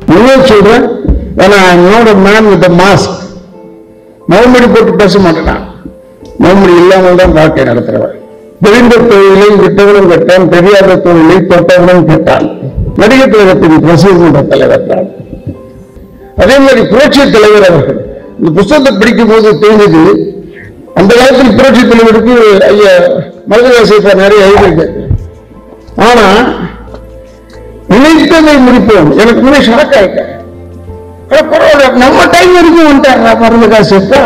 நீயே சொல்றேன் ஏன்னா என்னோட மேன் வித் மாஸ்க் முகமடி போட்டு பேச மாட்டேன் முகமடி இல்லாமல் தான் வாழ்க்கை நடத்துறவன் தெரிந்த தொழிலை விட்டவனும் கேட்டான் தெரியாத தொழிலை தொட்டவனும் கேட்டான் நடிகர் கழகத்தின் பிரசிடந்த தலைவர் தான் அதே மாதிரி புரட்சி தலைவர் அவர்கள் இந்த புத்தகத்தை படிக்கும் போது தெரிஞ்சது அந்த காலத்தில் புரட்சி தலைவருக்கு ஐயா மருதவாசியப்பா நிறைய எழுதியிருக்காரு ஆனா நினைத்ததை முடிப்போம் எனக்கு முன்னே ஷாக் ஆயிட்டேன் அட பரவாயில்ல, நம்ம டைம் வரைக்கும் வந்துட்டாங்க மருதகாசியப்பா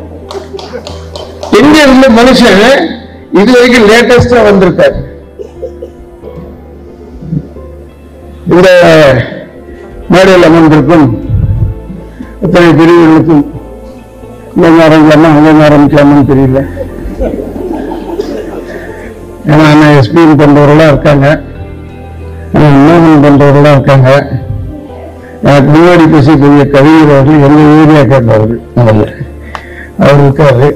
எங்க இருந்த மனுஷன் இது வரைக்கும் லேட்டஸ்டா வந்திருக்காரு இந்த மேடையில் அமர்ந்திருக்கும் இத்தனை பிரிவுகளுக்கும் இந்த ஆரம்பிக்கலாமா அங்கே ஆரம்பிக்கலாமான்னு தெரியல ஏன்னா அண்ணன் எஸ்பிஎம் பண்றவர்களா இருக்காங்க அண்ணன் மோகன் பண்றவர்களா இருக்காங்க எனக்கு முன்னாடி பேசக்கூடிய கவிஞர் அவர்கள் எங்க ஏரியா கேட்டவர்கள் முதல்ல அவர் இருக்காரு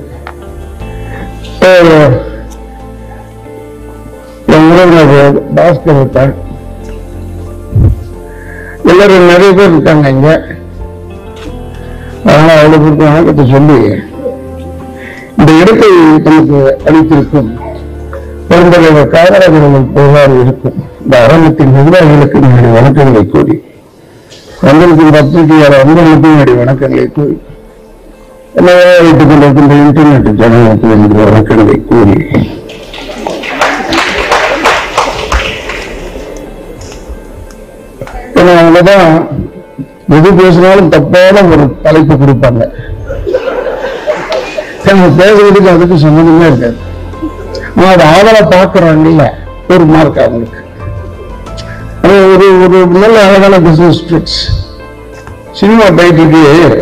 அஹ் என் உறவினர் பாஸ்கர் இருக்கார் எல்லாரும் நிறைய பேர் இருக்காங்க இங்க அதனால அவ்வளவு பேருக்கு வணக்கத்தை சொல்லி இந்த இடத்தை நமக்கு அளித்திருக்கும் பெருந்தலைவர் காமராஜர்கள் புகழாறு இருக்கும் இந்த அரங்கத்தின் நிர்வாகிகளுக்கு என்னுடைய வணக்கங்களை கூறி வந்திருக்கும் பத்திரிகையாளர் வந்தவர்களுக்கு என்னுடைய வணக்கங்களை கூறி என்ன வைத்துக் கொண்டிருக்கின்ற இன்டர்நெட் ஜனங்களுக்கு என்னுடைய வணக்கங்களை கூறி ஏன்னா அவங்கதான் எது பேசினாலும் தப்பான ஒரு தலைப்பு கொடுப்பாங்க நம்ம பேசுறதுக்கு அதுக்கு சம்மந்தமே இருக்காது ஆனா அது ஆவலை பார்க்கறாங்கல்ல ஒரு மார்க் அவங்களுக்கு அது ஒரு ஒரு நல்ல அழகான பிசினஸ் ட்ரிக்ஸ் சினிமா பைட்டுக்கு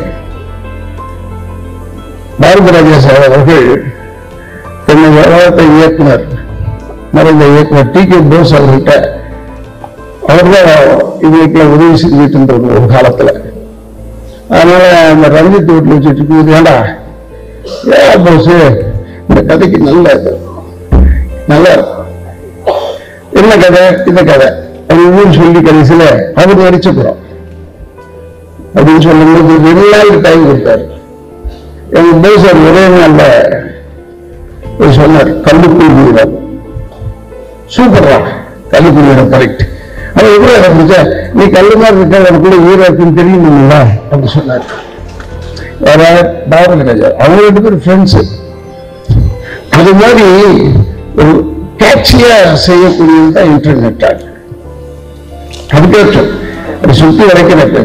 பாரத ராஜா சார் அவர்கள் என்னை வளர்த்த இயக்குனர் மறைந்த இயக்குனர் டி கே போஸ் அவர்கிட்ட அவர்தான் இதுக்குள்ள உதவி செஞ்சுட்டு இருந்தது ஒரு காலத்துல அதனால அந்த ரஞ்சித் வீட்டில் வச்சுட்டு இருக்குது ஏண்டா ஏன் போஸ் இந்த கதைக்கு நல்ல இது நல்லா இருக்கும். என்ன கதை இந்த கதை அப்படின்னு சொல்லி கடைசியில அவர் நடிச்சுக்கிறோம் அப்படின்னு சொல்லும்போது ரெண்டு நாள் டைம் கொடுத்தாரு எங்க பேசர் ஒரே நாள்ல போய் சொன்னார் கல்லுக்குள் வீரம் சூப்பர்ரா கல்லுக்குள் வீரம் கரெக்ட் அவன் எப்படி ஆரம்பிச்சா நீ கல்லு மாதிரி இருக்க எனக்குள்ள வீரம் இருக்குன்னு தெரியுமில்ல அப்படி சொன்னார் வேற பாரதி ராஜா அவங்க ரெண்டு பேரும் ஃப்ரெண்ட்ஸ் அது மாதிரி ஒரு கேட்சியா செய்யக்கூடியது தான் இன்டர்நெட் ஆகுது அதுக்கேற்றம் அது சுத்தி வரைக்கிறதுக்கு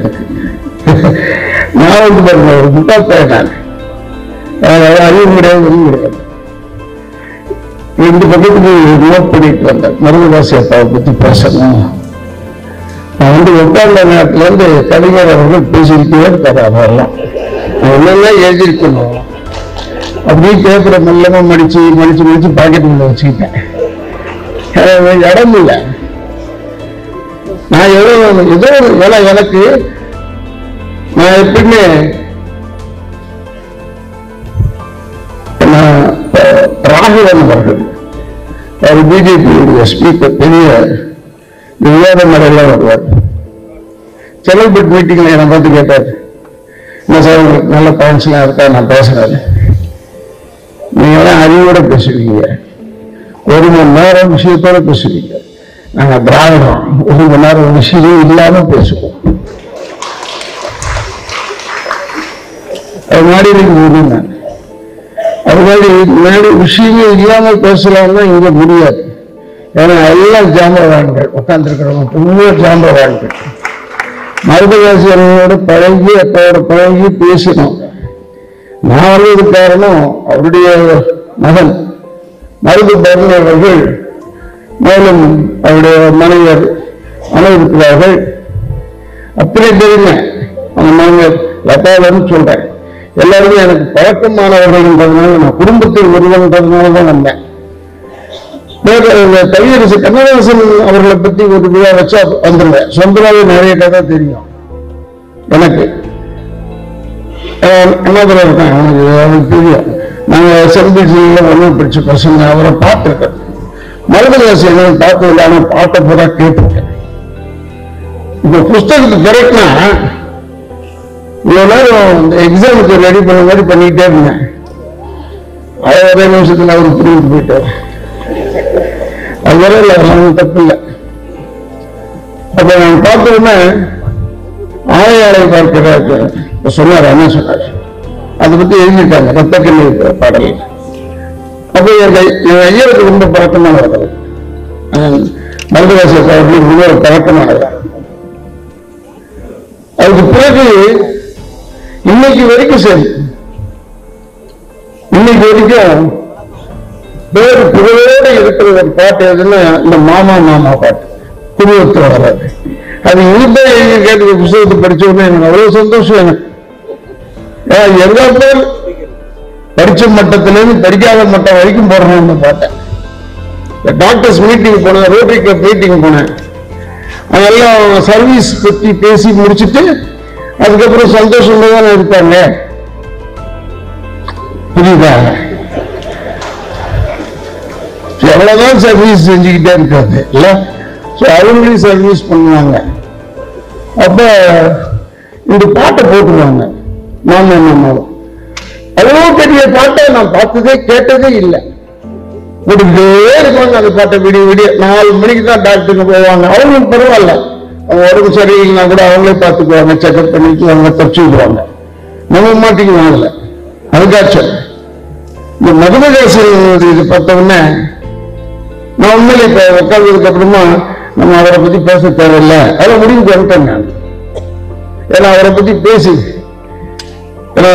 நான் வந்து பாருங்க ஒரு முட்டாள் பையன் நான் அதாவது அறிவு கிடையாது ஒன்றும் கிடையாது ரெண்டு பக்கத்துக்கு நோட் பண்ணிட்டு வந்தேன் மருதவாசி அப்பாவை பத்தி பேசணும் நான் வந்து உட்கார்ந்த நேரத்துல இருந்து கவிஞர் அவர்கள் பேசிக்கிட்டே இருக்காரு அதெல்லாம் நான் என்னெல்லாம் எழுதியிருக்கணும் அப்படியே பேப்பரை மெல்லமா மடிச்சு மடிச்சு மடிச்சு பாக்கெட்டுக்குள்ள வச்சுக்கிட்டேன் எனக்கு இடம் இல்லை நான் ஏதோ ஏதோ ஒரு வேலை எனக்கு நான் எப்பயுமே நான் அஹ், ராகவன் அவர்கள் அவர் பிஜேபியுடைய ஸ்பீக்கர் பெரிய விவாத மேடையில் வருவார் செலவுபட் மீட்டிங்ல என்னை பார்த்து கேட்டார் என்ன சார் உங்களுக்கு நல்ல கவுன்சிலாக இருக்கா நான் பேசுறேன் நீங்க எல்லாம் அறிவோட பேசுவீங்க ஒரு மணி நேரம் விஷயத்தோட பேசுவீங்க நாங்க திராவிடம் ஒரு மணி நேரம் விஷயம் இல்லாம பேசுவோம் அது மாதிரி நீங்க முடியும் அது மாதிரி மேலே விஷயமே இல்லாம பேசலாம்னா இங்க முடியாது ஏன்னா எல்லாம் ஜாம்பவான்கள் உட்கார்ந்துருக்கிறவங்க புதிய ஜாம்பவான்கள் மருதகாசியரோட பழகி அப்பாவோட பழகி பேசணும் நான் வந்தது காரணம் அவருடைய மகன் மருது பரணி அவர்கள் மேலும் அவருடைய மனைவர் அனைவருக்கிறார்கள் அத்தனை பேருமே அவங்க மனைவர் லதாவன்னு சொல்றேன் எல்லாருமே எனக்கு பழக்கமானவர்கள்ன்றதுனால நான் குடும்பத்தில் ஒருவன்றதுனால தான் வந்தேன் வேற இந்த கவியரசு கண்ணதாசன் அவர்களை பத்தி ஒரு விழா வச்சா வந்துருவேன் சொந்தமாவே நிறைய கதை தெரியும் எனக்கு அண்ணாதுரை இருக்கான் அவனுக்கு அவனுக்கு தெரியும் நாங்க செம்பிசியில் ஒன்று படிச்ச பசங்க அவரை பார்த்துருக்கேன் மருதகாசி என்ன பார்த்ததில்ல ஆனால் பாட்டை பூரா கேட்டிருக்கேன் இப்போ புஸ்தகத்தை திறக்கினா இவ்வளவு நேரம் இந்த எக்ஸாமுக்கு ரெடி பண்ண மாதிரி பண்ணிக்கிட்டே இருந்தேன் அது ஒரே நிமிஷத்துல அவர் புரிஞ்சு போயிட்டார் அது வரை இல்லை ஒன்றும் தப்பு இல்லை அப்ப நான் பார்த்த உடனே ஆயாளை பார்க்கிறார் இப்ப சொன்னார் என்ன சொன்னார் அதை பத்தி எழுதிட்டாங்க ரத்த கண்ணீர் பாடல் அப்ப என் ஐ- என் ஐயருக்கு ரொம்ப பழக்கமானவர் மருதவாசி அவர்களுக்கு ரொம்ப ஒரு பழக்கமானவர் அதுக்கு பிறகு இன்னைக்கு வரைக்கும் சரி இன்னைக்கு வரைக்கும் பேர் புகழோட இருக்கிற ஒரு பாட்டு எதுன்னா இந்த மாமா மாமா பாட்டு குடும்பத்தில் வராது அது இனிப்பா எழுதி கேட்டு புத்தகத்தை படிச்ச உடனே எனக்கு அவ்வளவு சந்தோஷம் எனக்கு ஏன்னா எல்லா பேர் படிச்ச மட்டத்திலிருந்து படிக்காத மட்டம் வரைக்கும் போடுறோம் அந்த பாட்டை இந்த டாக்டர்ஸ் மீட்டிங் போனேன் ரோட்டரி கிளப் மீட்டிங் போனேன் அதெல்லாம் சர்வீஸ் பத்தி பேசி முடிச்சிட்டு அதுக்கப்புறம் சந்தோஷமா தானே இருப்பாங்க புரியுதா எவ்வளவுதான் சர்வீஸ் செஞ்சுக்கிட்டே இருக்காது இல்ல ஸோ அவங்களையும் சர்வீஸ் பண்ணுவாங்க அப்ப இந்த பாட்டை போட்டுருவாங்க மாமா மாமாவும் அவ்வளோ பெரிய பாட்டை நான் பார்த்ததே கேட்டதே இல்லை போட்டுக்கிட்டே இருப்பாங்க அந்த பாட்டை விடிய விடிய நாலு மணிக்கு தான் டாக்டருக்கு போவாங்க அவங்களுக்கு பரவாயில்ல அவங்க உடம்பு சரியில்லைன்னா கூட அவங்களே பார்த்துக்குவாங்க செக்அப் பண்ணிக்குவாங்க தச்சு விடுவாங்க நம்ம மாட்டிக்குவோம் அதுல அதுக்காச்சும் இந்த மதுமகாசன் இது பார்த்த உடனே நான் உண்மையில இப்ப உட்கார்ந்ததுக்கு அப்புறமா நம்ம அவரை பத்தி பேச தேவையில்லை அதை முடிவுக்கு வந்துட்டேன் நான் ஏன்னா அவரை பத்தி பேசி ஏன்னா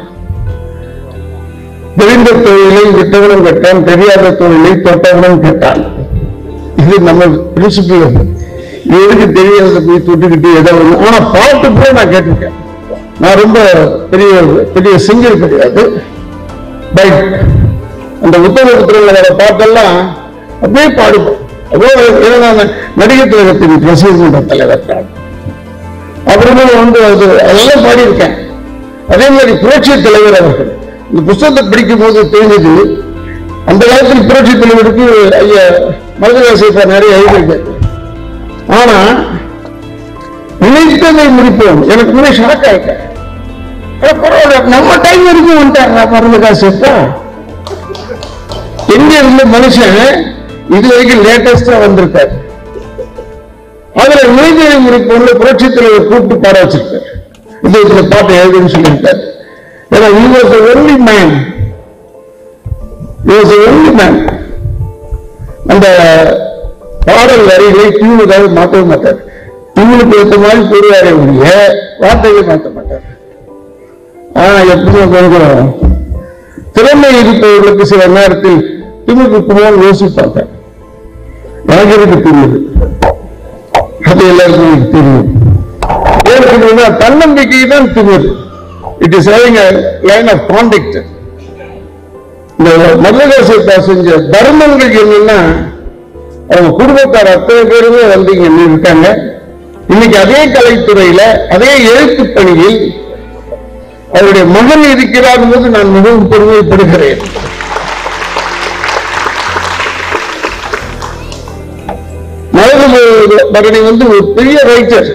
தெரிந்த தொழிலை விட்டவனும் கேட்டான் தெரியாத தொழிலை தொட்டவனும் கேட்டான் இது நம்ம பிரின்சிபல் எதுக்கு தெரியாத போய் தொட்டுக்கிட்டு எதை ஒண்ணு ஆனா பாட்டு கூட நான் கேட்டிருக்கேன் நான் ரொம்ப பெரிய பெரிய சிங்கர் கிடையாது பட் அந்த உத்தரவுத்துல வர பாட்டெல்லாம் அப்படியே பாடுவோம் அப்படியே ஏன்னா நான் நடிகர் கழகத்தின் ரசிகர் மன்ற தலைவர் நான் அப்புறமா வந்து அது அதெல்லாம் பாடியிருக்கேன் அதே மாதிரி புரட்சி தலைவர் அவர்கள் இந்த புத்தகத்தை படிக்கும் போது தெரிஞ்சது அந்த காலத்தில் புரட்சி தலைவருக்கு ஐயா மருதகாசி நிறைய எழுதியிருக்காரு ஆனா நினைத்ததை முடிப்போம் எனக்கு முன்னே ஷாக் ஆயிட்டேன் ஆனா பரவாயில்ல நம்ம டைம் வரைக்கும் வந்துட்டாங்க மருதகாசிப்பா எங்க இருந்த மனுஷன் இது வரைக்கும் லேட்டஸ்டா வந்திருக்காரு அதுல நீதியை முடிப்போம்ல புரட்சி தலைவர் கூப்பிட்டு பாட வச்சிருக்காரு இது இந்த பாட்டை எழுதுன்னு சொல்லியிருக்காரு ஏன்னா he was the only man he was the only man அந்த பாடல் வரிகளை டியூனுக்காக மாற்றவே மாட்டார் டியூனுக்கு ஏற்ற மாதிரி போடுவாரே ஒழிய வார்த்தையை மாற்ற மாட்டார் ஆனா எப்படியும் கொஞ்சம் திறமை இருப்பவர்களுக்கு சில நேரத்தில் திமுக குமார் யோசிப்பாங்க எனக்கு இருக்கு தெரியுது அது எல்லாருக்கும் எனக்கு தெரியும் ஏற்கனவே தன்னம்பிக்கை தான் திமிர் it is having line of contact இந்த மதுரகாசத்தை செஞ்ச தர்மங்கள் என்னன்னா அவங்க குடும்பத்தார் அத்தனை பேருமே வந்து இங்க இருக்காங்க இன்னைக்கு அதே கலைத்துறையில அதே எழுத்து பணியில் அவருடைய மகன் இருக்கிறார் போது நான் மிகவும் பெருமைப்படுகிறேன் மருது பரணி வந்து ஒரு பெரிய ரைட்டர்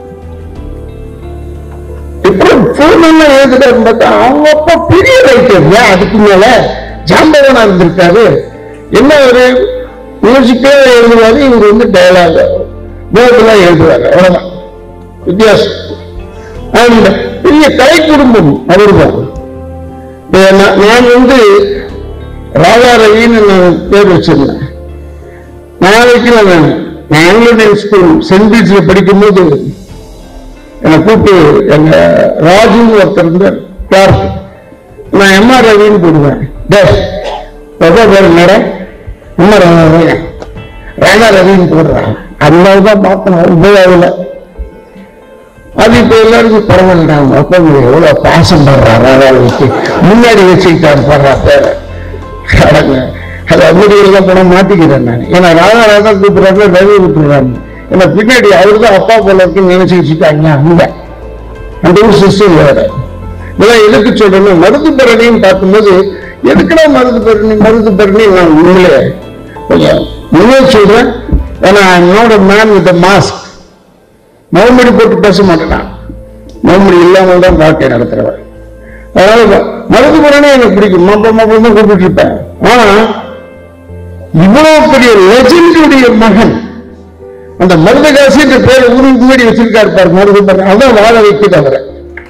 எப்படி பூர்ணமா எழுதுறாருன்னு பார்த்தா அவங்க அப்பா பெரிய ரைட்டர் அதுக்கு மேல ஜாம்பவனா இருந்திருக்காரு என்ன ஒரு மியூசிக்கே எழுதுவாரு இவர் வந்து டயலாக் வேர்டெல்லாம் எழுதுவாரு அவ்வளவுதான் வித்தியாசம் அண்ட் பெரிய கலை குடும்பம் அவர்தான் இப்ப நான் நான் வந்து ராதா ரவின்னு நான் பேர் வச்சிருந்தேன் நாளைக்கு நான் நான் ஆங்கிலோ ஸ்கூல் சென்ட் பீச்ல படிக்கும்போது என்னை கூப்பிட்டு எங்க ராஜுன்னு ஒருத்தர் இருந்தார் கிளார்க் நான் எம்ஆர் ரவின்னு போடுவேன் டேஸ் எவ்வளோ பேர் நேரம் எம்ஆர் ரவி ராணா ரவின்னு போடுறான் அதனால தான் பார்த்தேன் உபயோகம் அது இப்ப எல்லாருக்கும் பரவாயில்ல அப்ப எவ்வளவு பாசம் பண்றான் ராதாவுக்கு முன்னாடி வச்சுக்கிட்டாரு பண்றா பேர அடங்க அது அமெரிக்கெல்லாம் போன மாட்டிக்கிறேன் நான் ஏன்னா ராதா ராதா கூப்பிடுறாங்க ரவி விட்டுறாங்க ஏன்னா பின்னாடி அவரு தான் அப்பா போல இருக்குன்னு நினைச்சு வச்சுட்டாங்க அங்க அந்த ஒரு சிஸ்டம் வேற இதெல்லாம் எதுக்கு சொல்றேன் மருது பரணின்னு பார்க்கும்போது எதுக்குடா மருது பரணி மருது பரணி நான் உண்மையிலே கொஞ்சம் உண்மையை சொல்றேன் ஏன்னா I not a man with mask மறுமொழி போட்டு பேச மாட்டேன் மறுமொழி இல்லாமல் தான் வாழ்க்கை நடத்துறவன் அதனால மருதுபுரனே எனக்கு பிடிக்கும் மப்ப மப்பம் தான் கூப்பிட்டு இருப்பேன் ஆனா இவ்வளவு பெரிய லெஜண்டுடைய மகன் அந்த மருதகாசி என்ற பேரை ஊருக்கு முன்னாடி வச்சிருக்காரு பாரு மருதுபுரன் அதான் வாழ வைக்குது அவரை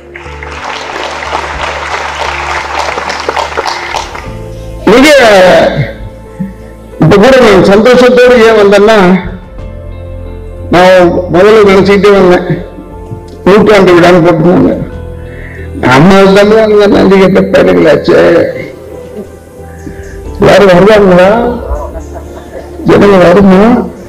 மிக இப்ப கூட நான் சந்தோஷத்தோடு ஏன் வந்தேன்னா நான் முதல்ல நினைச்சுக்கிட்டே வந்தேன் நூற்றாண்டு விழான்னு போட்டுருந்தாங்க நம்ம தான் அந்த நன்றி கட்ட பேருங்களாச்சு எல்லாரும் வருவாங்களா ஜனங்க வருமா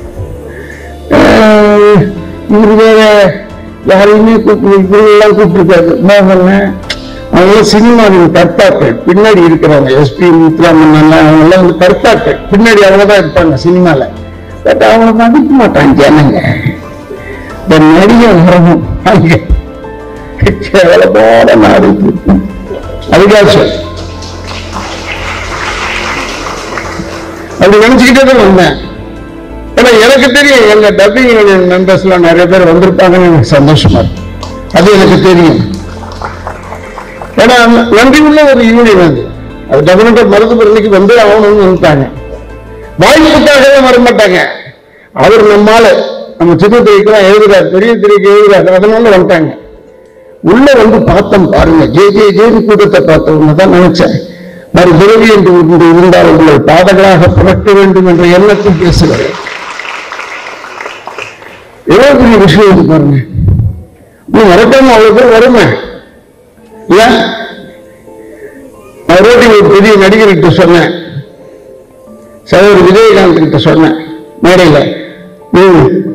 ஆஹ் இவரு வேற யாரையுமே கூப்பிட்டு இப்படிலாம் கூப்பிட்டுருக்காரு மோகன் அவங்க சினிமாவின் கர்த்தாக்கள் பின்னாடி இருக்கிறவங்க எஸ்பி முத்துராமன் எல்லாம் அவங்க எல்லாம் வந்து கர்த்தாக்கள் பின்னாடி அவங்க தான் இருப்பாங்க சினிமால பட் அவங்கள மதிக்க மாட்டாங்க ஜனங்க இந்த நடிகர் வரணும் அங்க கேவலமான நாடு அதிகாசம் அப்படி நினைச்சுக்கிட்டே தான் வந்தேன் ஏன்னா எனக்கு தெரியும் எங்க டப்பிங் மெம்பர்ஸ் எல்லாம் நிறைய பேர் வந்திருப்பாங்கன்னு எனக்கு சந்தோஷமா இருக்கு அது எனக்கு தெரியும் ஏன்னா நன்றி உள்ள ஒரு யூனியன் அது அது டெபினட்டா மருத்துவமனைக்கு வந்து ஆகணும்னு நினைத்தாங்க வாய்ப்புக்காகவே வர மாட்டாங்க அவர் நம்மால நம்ம சின்ன திரைக்கெல்லாம் எழுதுறாரு பெரிய திரைக்கு எழுதுறாரு அதனால வந்துட்டாங்க உள்ள வந்து பார்த்தோம் பாருங்க ஜே ஜே ஜேன்னு கூட்டத்தை பார்த்தவங்க தான் நினைச்சேன் மறு பிறவி என்று ஒன்று இருந்தால் உங்களை பாதகளாக புரட்ட வேண்டும் என்ற எண்ணத்தில் பேசுகிறேன் எவ்வளவு பெரிய விஷயம் இது பாருங்க நீ மறக்காம அவ்வளவு பேர் வருமே இல்ல நான் ரோட்டில் ஒரு பெரிய நடிகர்கிட்ட சொன்னேன் சகோதரி விஜயகாந்த் கிட்ட சொன்னேன் மேடையில நீ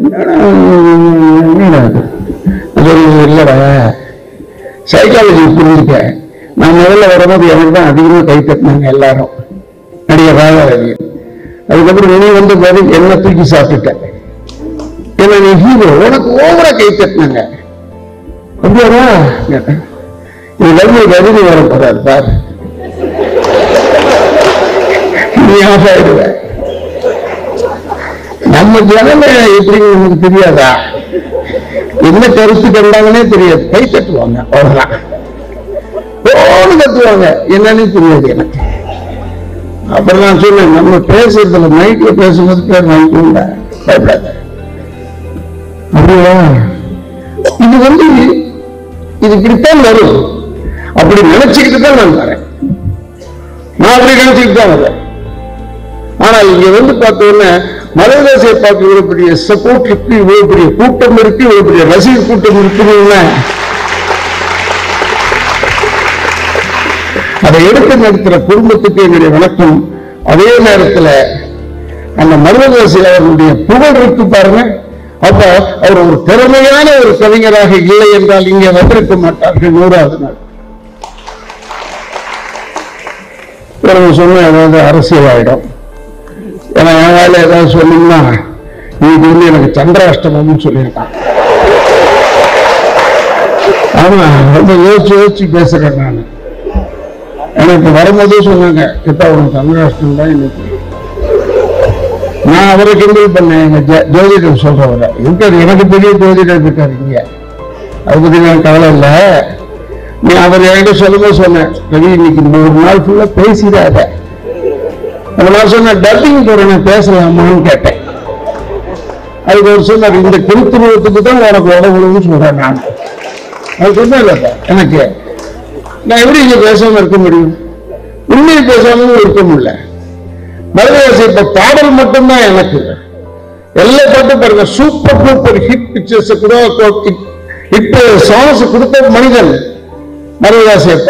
என்னடா இது? அது இல்லடா சைக்காலஜி புரிஞ்சுக்க நான் முதல்ல வரும்போது எனக்கு தான் அதிகமாக கை தட்டினாங்க எல்லாரும் நடிகர் ராஜாரவி அதுக்கப்புறம் நீ வந்து பாரு என்ன தூக்கி சாப்பிட்டுட்டேன் ஏன்னா நீ ஹீரோ உனக்கு ஓவரா கை தட்டினாங்க அப்படியாடா கேட்டேன் நீ ரவி ரஜினி வர போறாரு பாரு நீ ஆஃப் ஆயிடுவ நம்ம ஜனங்க எப்படின்னு உனக்கு தெரியாதா என்ன கருத்து கண்டாங்கன்னே தெரியாது கை தட்டுவாங்க அவ்வளவுதான் ஓடு கத்துவாங்க என்னன்னு தெரியாது எனக்கு அப்புறம் நான் சொன்னேன் நம்ம பேசுறதுல மைக்ல பேசும்போது பேர் வாங்கிக்கோங்க பயப்படாத அப்படியா இது வந்து இது இப்படித்தான் வரும் அப்படி நினைச்சுக்கிட்டு தான் நான் வரேன் நான் அப்படி நினைச்சுக்கிட்டு தான் வரேன் ஆனா இங்க வந்து பார்த்தோன்னா மலைவாசியை பார்க்க இவ்வளவு பெரிய சப்போர்ட் இருக்கு இவ்வளவு பெரிய கூட்டம் இருக்கு இவ்வளவு பெரிய ரசிகர் கூட்டம் இருக்குன்னு அதை எடுத்து நடத்துற குடும்பத்துக்கு என்னுடைய வணக்கம் அதே நேரத்துல அந்த மருதவாசி அவர்களுடைய புகழ் இருக்கு பாருங்க அப்ப அவர் ஒரு திறமையான ஒரு கவிஞராக இல்லை என்றால் இங்கே வந்திருக்க மாட்டார்கள் நூறாவது நாள் பிறகு சொன்ன ஏதாவது அரசியல் ஆயிடும் ஏன்னா என் வேலை ஏதாவது சொன்னீங்கன்னா இது வந்து எனக்கு சந்திராஷ்டமம்னு சொல்லியிருக்கான் ஆமா ரொம்ப யோசிச்சு யோசிச்சு பேசுறேன் நான் எனக்கு வரும்போதே சொன்னாங்க இப்ப உனக்கு சந்திராஷ்டம் தான் இன்னைக்கு நான் அவரை கிண்டல் பண்ணேன் எங்க ஜோ- ஜோதிடர் சொல்றவரை இருக்காரு எனக்கு பெரிய ஜோதிடர் இருக்காரு இங்க அதை பத்தி எனக்கு கவலை இல்லை நீ அவர் என்கிட்ட சொல்லும்போது சொன்னேன் ரவி இன்னைக்கு ஒரு நாள் ஃபுல்லா பேசிடாத அப்ப நான் சொன்னேன் டப்பிங் போறேன் பேசலாமான்னு கேட்டேன் அதுக்கு ஒரு சொன்னார் இந்த திருத்துருவத்துக்கு தான் உனக்கு உடம்புன்னு சொல்றேன் நான் அது சொன்னேன் எனக்கு நான் எப்படி இங்க பேசாம இருக்க முடியும் உண்மையை பேசாம இருக்க முடியல மருதவாசி இப்ப பாடல் மட்டும்தான் எனக்கு எல்லா பாட்டு பாருங்க சூப்பர் சூப்பர் ஹிட் பிக்சர்ஸ் கூட ஹிட் சாங்ஸ் கொடுத்த மனிதன் மருதவாசி அப்பா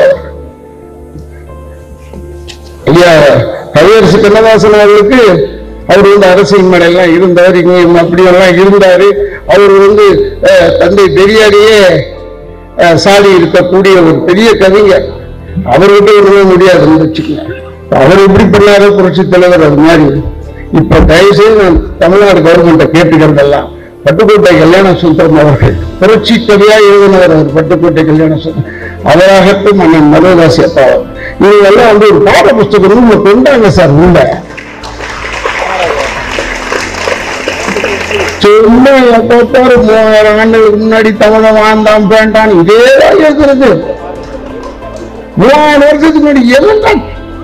ஐயா கவியரசு கண்ணதாசன் அவர்களுக்கு அவர் வந்து அரசியல் மேடையெல்லாம் இருந்தார் இங்க அப்படியெல்லாம் இருந்தாரு அவர் வந்து அஹ், தந்தை பெரியாரையே அஹ், சாடி இருக்கக்கூடிய ஒரு பெரிய கவிஞர் அவர்கிட்ட விடவே முடியாதுன்னு வச்சுக்கோங்க அவர் எப்படி பண்ணாரோ புரட்சி தலைவர் அது மாதிரி இப்ப தயவு செய்து நான் தமிழ்நாடு கவர்மெண்ட்டை கேட்டுக்கிறதெல்லாம் பட்டுக்கோட்டை கல்யாண சுந்தரம் அவர்கள் புரட்சி கவியா எழுதினவர் அவர் பட்டுக்கோட்டை கல்யாண சுந்தரம் அவராகட்டும் அண்ணன் மருதாசி அப்பா இவங்க எல்லாம் வந்து ஒரு பாட புஸ்தகம் ரூம்ல கொண்டாங்க சார் உள்ள சும்மா எப்போ ஒரு மூவாயிரம் ஆண்டுகளுக்கு முன்னாடி தமிழன் வாழ்ந்தான் வேண்டான் இதேதான் இருக்கிறது மூவாயிரம் வருஷத்துக்கு முன்னாடி எல்லாம்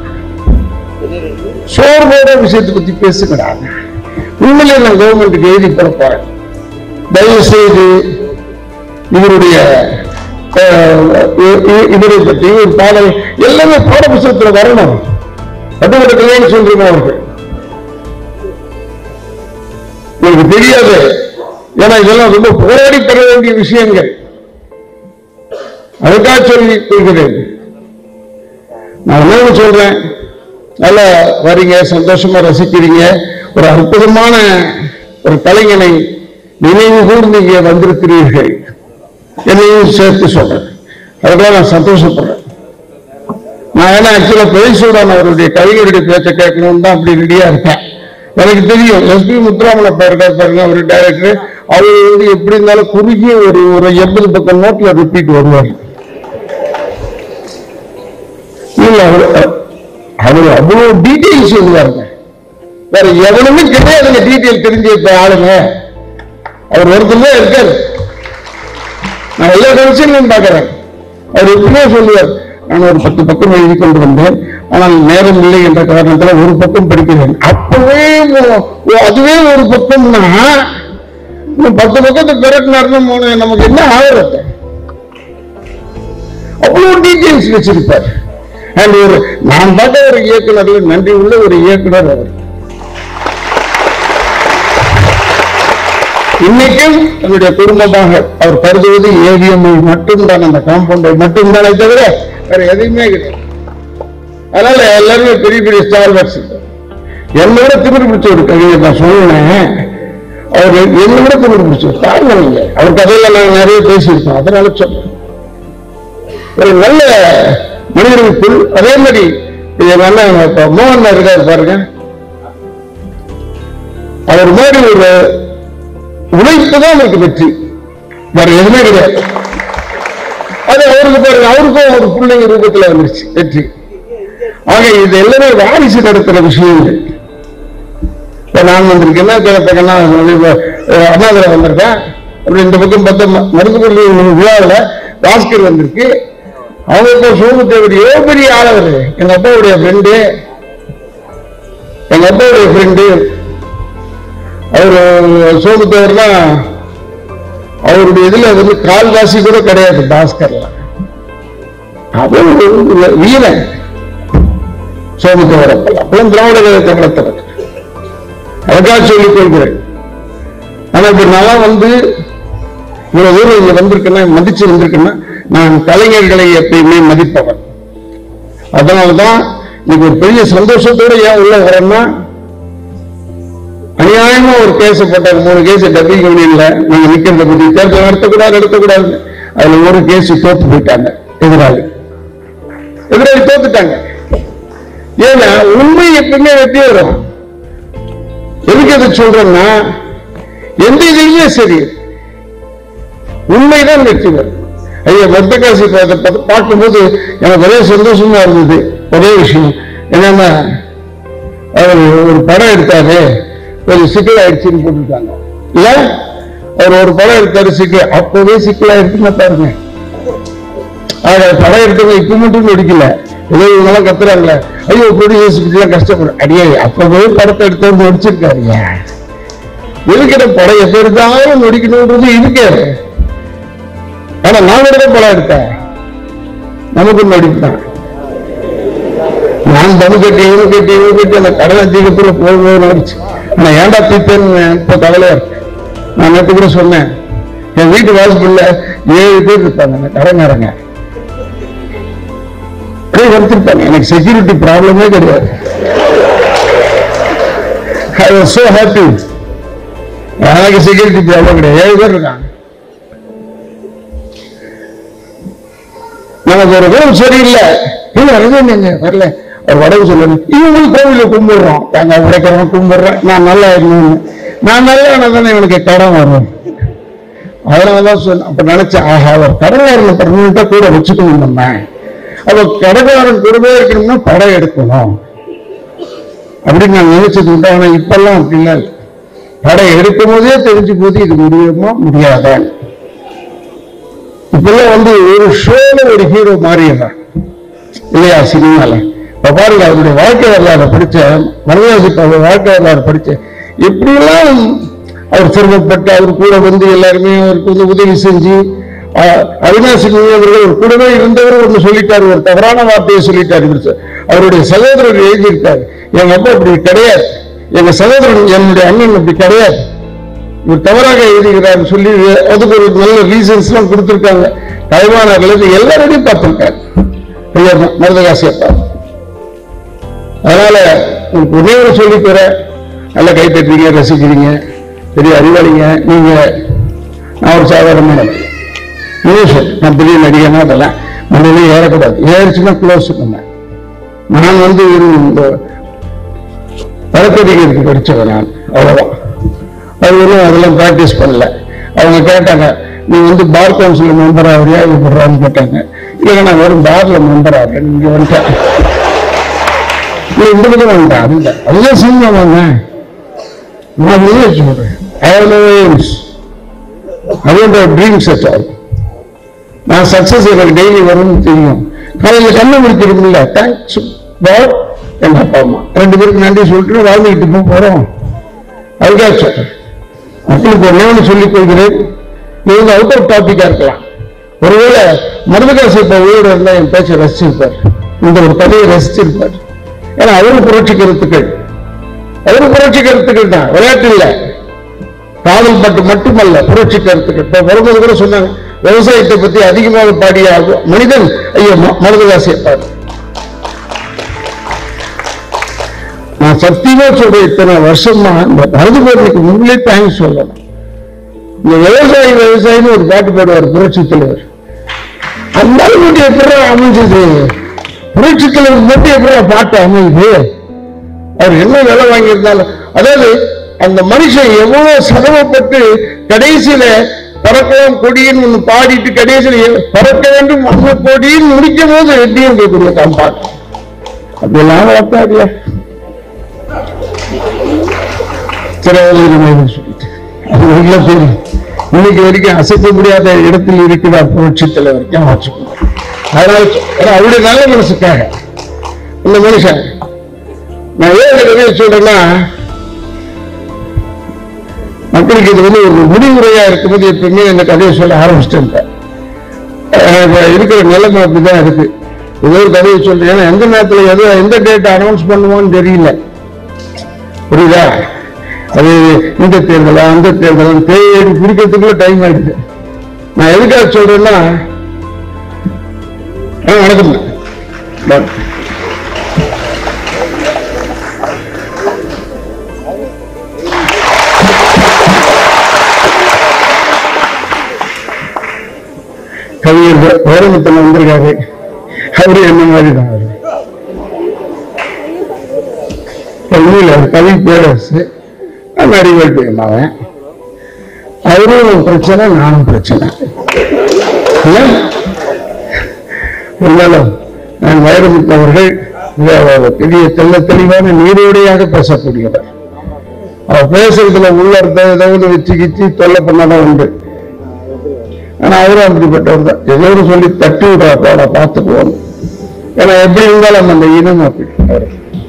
சோர்வோட விஷயத்தை பத்தி பேசுகிறாங்க உண்மையிலே நான் கவர்மெண்ட்டுக்கு எழுதி போட போறேன் தயவு செய்து இவருடைய அஹ், இ- இ- இவரை பற்றி ஒரு பாடல் எல்லாமே பாட புத்தகத்துல வரணும் பட்டுமன்ற கல்யாணம் சொல்றீங்க அவர்கள் உங்களுக்கு தெரியாது ஏன்னா இதெல்லாம் ரொம்ப போராடி பெற வேண்டிய விஷயங்கள் அதுக்காக சொல்லி கொள்கிறேன் நான் என்ன சொல்றேன் நல்லா வரீங்க சந்தோஷமா ரசிக்கிறீங்க ஒரு அற்புதமான ஒரு கலைஞனை நினைவு கூர்ந்து இங்கே வந்திருக்கிறீர்கள் என்னையும் சேர்த்து சொல்றேன் அதுக்கெல்லாம் நான் சந்தோஷப்படுறேன் நான் ஏன்னா ஆக்சுவலா பெரியசூடான் அவருடைய கவிஞருடைய பேச்சை கேட்கணும்னு தான் அப்படி ரெடியா இருக்கேன் எனக்கு தெரியும் எஸ்பி முத்துராமன் அப்பா இருக்கார் பாருங்க ஒரு டைரக்டர் அவர் வந்து எப்படி இருந்தாலும் குறுகிய ஒரு ஒரு எண்பது பக்கம் நோட்ல ரிப்பீட் வருவார் இல்ல அவர் அவர் அவ்வளவு டீட்டெயில்ஸ் சொல்லுவாருங்க வேற எவனுமே கிடையாதுங்க டீட்டெயில் தெரிஞ்ச இப்ப ஆளுங்க அவர் ஒருத்தர் தான் இருக்காரு நான் எல்லா கமிஷன்லையும் பார்க்கிறேன் அவர் எப்படியே சொல்லுவார் நான் ஒரு பத்து பக்கம் எழுதி கொண்டு வந்தேன் ஆனால் நேரம் இல்லை என்ற காரணத்தில் ஒரு பக்கம் படிக்கிறேன் அப்பவே ஒ- ஒ- அதுவே ஒரு பக்கம்னா இன்னும் பத்து பக்கத்தை பிறட்டினாருன்னா மூணு நமக்கு என்ன ஆகிறது அவ்வளவு டீட்டெயில்ஸ் வச்சிருப்பார் அண்ட் ஒரு நான் பார்த்த ஒரு இயக்குனர்ல நன்றி உள்ள ஒரு இயக்குனர் அவர் இன்னைக்கும் தன்னுடைய குடும்பமாக அவர் கருதுவது ஏவிஎம் மட்டும்தான் அந்த காம்பவுண்டை மட்டும்தானே தவிர வேற எதையுமே கிடையாது அதனால எல்லாருமே பெரிய பெரிய ஸ்டார்வர்ஸ் என்னோட திமிர் பிடிச்ச ஒரு கவிஞர் நான் சொன்னேன் அவர் என்னோட திமிர் பிடிச்ச தாங்க நீங்க அவர் கதையில நான் நிறைய பேசியிருக்கோம் அதனால சொல்றேன் ஒரு நல்ல மனிதர்களுக்குள் அதே மாதிரி இது நல்ல இப்ப மோகன் இருக்காரு பாருங்க அவர் மாதிரி ஒரு உழைப்பு தான் அவருக்கு வெற்றி வேற எதுவுமே கிடையாது அது அவருக்கு பாருங்க அவருக்கும் ஒரு பிள்ளைங்க ரூபத்துல வந்துருச்சு வெற்றி ஆக இது எல்லாமே வாரிசு நடத்துற விஷயங்கள் இப்ப நான் வந்திருக்கேன்னா கிழப்பக்கன்னா அண்ணாதுரை வந்திருக்கேன் அப்படி இந்த பக்கம் பார்த்தா ம- மருந்துப்பள்ளி விழாவில் பாஸ்கர் வந்திருக்கு அவங்க இப்போ சோமத்தேவர் எவ்வளவு பெரிய ஆள் அவரு எங்க அப்பாவுடைய ஃப்ரெண்டு எங்க அப்பாவுடைய ஃப்ரெண்டு அவர் சோமத்தேவர்னா அவருடைய இதுல வந்து கால்வாசி கூட கிடையாது பாஸ்கர்ல அவர் ஒரு வீரன் சோமத்தேவர் அப்பெல்லாம் அப்பெல்லாம் திராவிட கழகத்தை வளர்த்தவர் அதுக்காக சொல்லிக் கொள்கிறேன் ஆனா இப்ப நான் வந்து இவ்வளவு தூரம் இங்க வந்திருக்கேன்னா மதிச்சு வந்திருக்கேன்னா நான் கலைஞர்களை எப்பயுமே மதிப்பவன் அதனாலதான் இன்னைக்கு ஒரு பெரிய சந்தோஷத்தோட ஏன் உள்ள வரேன்னா அநியாயமா ஒரு கேஸ் போட்டாங்க மூணு கேஸ் டப்பிங் யூனியன்ல நாங்க நிக்கிறத பத்தி தேர்தல் நடத்தக்கூடாது நடத்தக்கூடாது அதுல ஒரு கேஸ் தோத்து போயிட்டாங்க எதிராளி எதிராளி தோத்துட்டாங்க ஏன்னா உண்மை எப்பவுமே வெற்றி வரும் எதுக்கு எதை சொல்றேன்னா எந்த இதுலயுமே சரி உண்மைதான் வெற்றி வரும் ஐயா மொத்தக்காசி பார்க்கும்போது எனக்கு ஒரே சந்தோஷமா இருந்தது ஒரே விஷயம் என்னன்னா அவர் ஒரு படம் எடுத்தாரு ஒரு சிக்கல் ஆயிடுச்சுன்னு போட்டுருக்காங்க இல்ல அவர் ஒரு படம் எடுத்தாரு சிக்கல் அப்பவே சிக்கல் ஆயிடுச்சுன்னு பாருங்க ஆக படம் எடுத்தவங்க இப்ப மட்டும் நடிக்கல ஏதோ இவங்கெல்லாம் கத்துறாங்களே ஐயோ ப்ரொடியூசர்ஸ் இப்படிலாம் கஷ்டப்படும் அடியே அப்பவே படத்தை எடுத்தவங்க நடிச்சிருக்காருங்க இருக்கிற படம் எப்ப எடுத்தாலும் நடிக்கணும்ன்றது இருக்கு ஆனா நான் எடுத்த படம் எடுத்தேன் நமக்கு நடிப்பு தான் நான் தம் கட்டி இவனு கட்டி இவனு கட்டி அந்த கடல் அதிகத்துல போகும்போது நடிச்சு ஆனா ஏன்டா தீத்தேன்னு இப்ப கவலையா இருக்கு நான் நேற்று கூட சொன்னேன் என் வீட்டு வாசப்புள்ள ஏழு பேர் இருப்பாங்க அந்த கடங்காரங்க அப்படியே வந்துருப்பாங்க எனக்கு செக்யூரிட்டி ப்ராப்ளமே கிடையாது ஐ வாஸ் சோ ஹாப்பி எனக்கு செக்யூரிட்டி ப்ராப்ளம் கிடையாது ஏழு பேர் இருக்காங்க நமக்கு ஒரு உடம்பு சரியில்லை இல்ல வரவே வரல ஒரு உடம்பு சொல்லணும் இவங்களும் கோவில கும்பிடுறோம் தேங்காய் உடைக்கிறவன் கும்பிடுறேன் நான் நல்லா இருக்கணும்னு நான் நல்லா தானே இவனுக்கு கடன் வரும் அதனாலதான் சொன்ன அப்ப நினைச்சேன் ஆஹா ஒரு கடன்காரனை பர்மனண்டா கூட வச்சுக்கணும் நம்ம அப்ப கடன்காரன் கூடவே இருக்கணும்னா படம் எடுக்கணும் அப்படின்னு நான் நினைச்சது உண்டு ஆனா இப்பெல்லாம் அப்படிலாம் இல்லை படம் எடுக்கும் போதே தெரிஞ்சு போது இது முடியுமா முடியாதா இப்பெல்லாம் வந்து ஒரு ஷோல ஒரு ஹீரோ மாறிடுறான் இல்லையா சினிமால இப்ப பாருங்க அவருடைய வாழ்க்கை வரலாறு படிச்ச மனதாசி அவர் வாழ்க்கை வரலாறு படிச்ச எப்படியெல்லாம் அவர் சிரமப்பட்டு அவர் கூட வந்து எல்லாருமே அவருக்கு வந்து உதவி செஞ்சு அஹ், அவினாசி முனி அவர்கள் அவர் கூடவே இருந்தவர் ஒன்று சொல்லிட்டார் ஒரு தவறான வார்த்தையை சொல்லிட்டார் இவர் சொ- அவருடைய சகோதரர் எழுதியிருக்காரு எங்க அப்பா அப்படி கிடையாது எங்க சகோதரன் என்னுடைய அண்ணன் அப்படி கிடையாது இவர் தவறாக எழுதுகிறார் சொல்லி அதுக்கு ஒரு நல்ல ரீசன்ஸ் எல்லாம் கொடுத்திருக்காங்க தலைவானர்கள் இருந்து எல்லாரையும் பார்த்திருக்காரு ஐயா மருதகாசி அப்பா அதனால உங்களுக்கு ஒரே ஒரு சொல்லி தரேன் நல்லா கை தட்டுறீங்க ரசிக்கிறீங்க பெரிய அறிவாளிங்க நீங்க நான் ஒரு சாதாரணமான நியூஸ் நான் பெரிய நடிகனா அதெல்லாம் மண்ணிலே ஏறக்கூடாது ஏறிச்சுன்னா க்ளோஸ் பண்ண நான் வந்து ஒரு இந்த வழக்கறிஞருக்கு படிச்சவன் நான் அவ்வளவுதான் அது ஒன்றும் அதெல்லாம் ப்ராக்டிஸ் பண்ணல அவங்க கேட்டாங்க நீ வந்து பார் கவுன்சில் மெம்பர் ஆகுறியா விடுறான்னு கேட்டாங்க இல்லைங்க நான் வெறும் பார்ல மெம்பர் ஆகிறேன் இங்க வந்துட்டேன் இல்லை இந்த பக்கம் வந்துட்டேன் அது இல்லை அதுதான் சினிமா வாங்க நான் வெளியே சொல்றேன் I have no aims I don't have dreams at all நான் சக்சஸ் எனக்கு டெய்லி வரும்னு தெரியும் காலையில் கண்ணை முடிச்சிருக்குல்ல தேங்க்ஸ் பாட் எங்க அப்பா அம்மா ரெண்டு பேருக்கு நன்றி சொல்லிட்டு வாழ்ந்துக்கிட்டு போக போறோம் அதுக்காக சொல்றேன் மக்களுக்கு ஒன்னே ஒன்று சொல்லிக் கொள்கிறேன் இது வந்து அவுட் ஆஃப் டாபிக்கா இருக்கலாம் ஒருவேளை மருதகாசி இப்ப உயிரோட இருந்தா என் பேச்சை ரசிச்சிருப்பார் இந்த ஒரு கதையை ரசிச்சிருப்பார் ஏன்னா அவரு புரட்சி கருத்துக்கள் அவரு புரட்சி கருத்துக்கள் தான் விளையாட்டு இல்லை காதல் பாட்டு மட்டுமல்ல புரட்சி கருத்துக்கள் இப்ப வரும்போது கூட சொன்னாங்க விவசாயத்தை பத்தி அதிகமாக பாடிய மனிதன் ஐயோ ம- மருதகாசி பாரு நான் சத்தியமா சொல்றேன் இத்தனை வருஷமா இந்த மருது பேருக்கு முன்னே தேங்க்ஸ் சொல்லணும் இந்த விவசாயி விவசாயின்னு ஒரு பாட்டு பாடுவார் புரட்சி தலைவர் அந்த அளவுக்கு எப்படி அமைஞ்சது புரட்சி தலைவர் மட்டும் எப்படி பாட்டு அமையுது அவர் என்ன வேலை வாங்கியிருந்தாலும் அதாவது அந்த மனுஷன் எவ்வளவு சிரமப்பட்டு கடைசியில பறக்கலாம் கொடின்னு ஒண்ணு பாடிட்டு கடைசியில எ- பறக்க வேண்டும் அந்த கொடின்னு முடிக்கும் போது ரெட்டியும் கேட்கக்கூடிய காம்பாட்டு அப்படியெல்லாம் வளர்த்தாருல திரையுலக சொல்லிட்டு அது உள்ள பேரு இன்னைக்கு வரைக்கும் அசைக்க முடியாத இடத்தில் இருக்கிறார் புரட்சி தலைவர் வச்சுக்கணும் அதனால ஏன்னா அவருடைய நல்ல மனசுக்காக இந்த மனுஷன் நான் ஏன் இந்த கதையை சொல்றேன்னா மக்களுக்கு இது வந்து ஒரு முடிவுரையா இருக்கும்போது எப்பவுமே இந்த கதையை சொல்ல ஆரம்பிச்சிட்டேன் அஹ் இப்ப இருக்கிற நிலைமை அப்படிதான் இருக்கு ஏதோ ஒரு கதையை சொல்றேன் ஏன்னா எந்த நேரத்துல எதோ எந்த டேட் அனௌன்ஸ் பண்ணுவோம்னு தெரியல புரியுதா அது இந்த தேர்தலா அந்த தேர்தலா தேடி பிடிக்கிறதுக்குள்ள டைம் ஆயிடுது நான் எதுக்காக சொல்றேன்னா ஆ, வணக்கம் பட் கவிஞர் வேரமுத்தன் வந்திருக்காரு அவரு என்ன மாதிரி தான் அவரு கல்வியில் அவர் கவி பேரரசு நான் அறிவியல் பையன் அவரும் பிரச்சனை நானும் பிரச்சனை இல்ல? இருந்தாலும் நான் வைரமுத்து அவர்கள் மிக ஒரு பெரிய தெள்ள தெளிவான நீரோடையாக பேசக்கூடியவர் அவர் பேசுறதுல உள்ள இருந்த ஏதோ ஒன்று வச்சு கிச்சு தொல்லை பண்ணதான் உண்டு ஆனா அவரும் அப்படிப்பட்டவர் தான் ஏதோ ஒரு சொல்லி தட்டி விடுறாப்பா பார்த்துக்குவோம் ஏன்னா எப்படி இருந்தாலும் அந்த இனம் அப்படி அவர்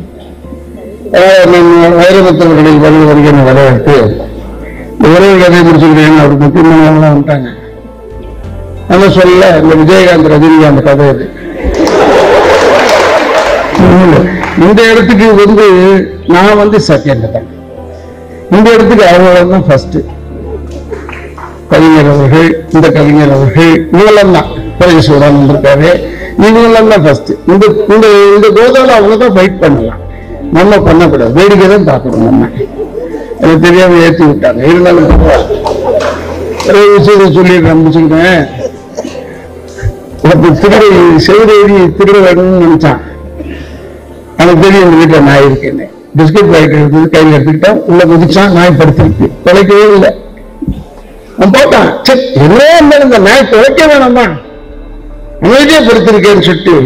வைரமுத்தவர்களில் வருகை வருகிற வரவேற்று இந்த உறவு கதை முடிச்சுக்கிறேன் அவர் முக்கியமானவங்களாம் வந்துட்டாங்க நம்ம சொல்ல இந்த விஜயகாந்த் ரஜினிகாந்த் கதை இது இந்த இடத்துக்கு வந்து நான் வந்து செகண்ட் தான் இந்த இடத்துக்கு அவங்க தான் ஃபர்ஸ்ட் கவிஞர் அவர்கள் இந்த கவிஞர் அவர்கள் இவங்கெல்லாம் தான் பரமேஸ்வரன் இருக்காரு இவங்கெல்லாம் தான் ஃபர்ஸ்ட் இந்த இந்த இந்த கோதால அவங்க தான் ஃபைட் பண்ணலாம் நம்ம பண்ணக்கூடாது வேடிக்கை தான் பார்க்கணும் நம்ம எனக்கு தெரியாம ஏற்றி விட்டாங்க இருந்தாலும் பரவாயில்ல. ஒரே விஷயத்தை சொல்லிடுறேன் முடிச்சுக்கிட்டேன் ஒருத்தர் திருடி செவிடேறி திருட வேணும்னு நினைச்சான் எனக்கு தெரியும் இந்த வீட்டில் நாய் இருக்கேன்னு பிஸ்கட் பாக்கெட் எடுத்தது கையில் எடுத்துக்கிட்டான் உள்ள குதிச்சான் நாய் படுத்திருக்கு தொலைக்கவே இல்லை அவன் போட்டான் சரி என்ன இருந்தாலும் இந்த நாய் தொலைக்க வேணாமா அமைதியா படுத்திருக்கேன்னு சொல்லிட்டு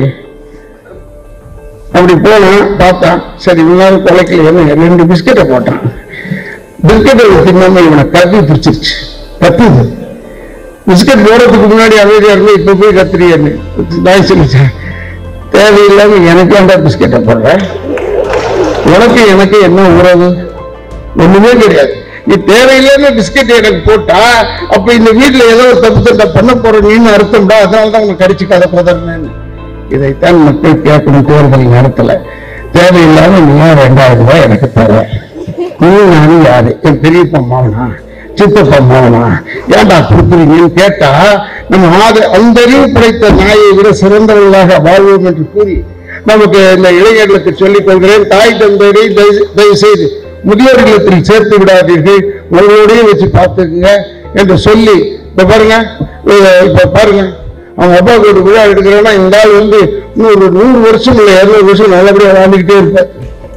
அப்படி போனான் பார்த்தான் சரி இவனாலும் தொலைக்கலையே ரெண்டு பிஸ்கெட்டை போட்டான் பிஸ்கெட்டை தின்னாம இவனை கத்தி பிடிச்சிருச்சு கத்துது பிஸ்கட் போறதுக்கு முன்னாடி அமைதியா இருந்து இப்ப போய் கத்திரியான்னு நான் சொல்லிச்சேன் தேவையில்லாம எனக்கு ஏன்டா பிஸ்கெட்டை போடுற உனக்கு எனக்கு என்ன உறவு ஒண்ணுமே கிடையாது நீ தேவையில்லாம பிஸ்கட் எனக்கு போட்டா அப்ப இந்த வீட்டுல ஏதோ ஒரு தப்பு தட்டை பண்ண போற நீன்னு அர்த்தம்டா அதனால தான் உனக்கு கடிச்சு கதை போதறேன்னு இதைத்தான் மக்கள் கேட்கணும் தேர்தல் நேரத்துல தேவையில்லாம நீ ஏன் ரெண்டாயிரம் ரூபாய் எனக்கு தர நீ நானும் யாரு என் பெரியப்பா மாவனா சித்தப்பா மாவனா ஏன்டா கொடுக்குறீங்கன்னு கேட்டா நம்ம ஆத அந்த அறிவு படைத்த நாயை விட சிறந்தவர்களாக வாழ்வோம் என்று கூறி நமக்கு இந்த இளைஞர்களுக்கு சொல்லிக் கொள்கிறேன் தாய் தந்தையரை தயவு தயவு செய்து முதியோர் இல்லத்தில் சேர்த்து விடாதீர்கள் உங்களோடய வச்சு பார்த்துக்குங்க என்று சொல்லி இப்ப பாருங்க அஹ் இப்ப பாருங்க அவங்க அப்பாவுக்கு ஒரு விழா எடுக்கிறேன்னா இந்த ஆள் வந்து இன்னும் ஒரு நூறு வருஷம் இல்லை இருநூறு வருஷம் நல்லபடியா வாழ்ந்துகிட்டே இருப்பார்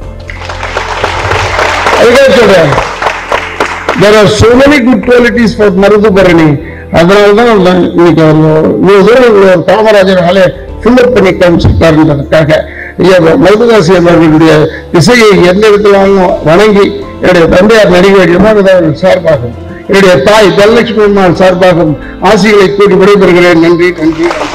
அதுக்காக சொல்றேன் there are so many good qualities for மருதுபரணி அதனால தான் நான் இன்னைக்கு அவர் இவ்வளவு தூரம் ஒரு காமராஜர் ஆளே ஃபில்லப் பண்ணி காமிச்சிருக்காருன்றதுக்காக ஐயா மருதுகாசி அவர்களுடைய இசையை எந்த விதத்திலும் வணங்கி என்னுடைய தந்தையார் நடிகர் விமானதாரர்கள் சார்பாகவும் என்னுடைய தாய் தனலட்சுமி அம்மாள் சார்பாகவும் ஆசிகளை கூறி விடைபெறுகிறேன் நன்றி நன்றி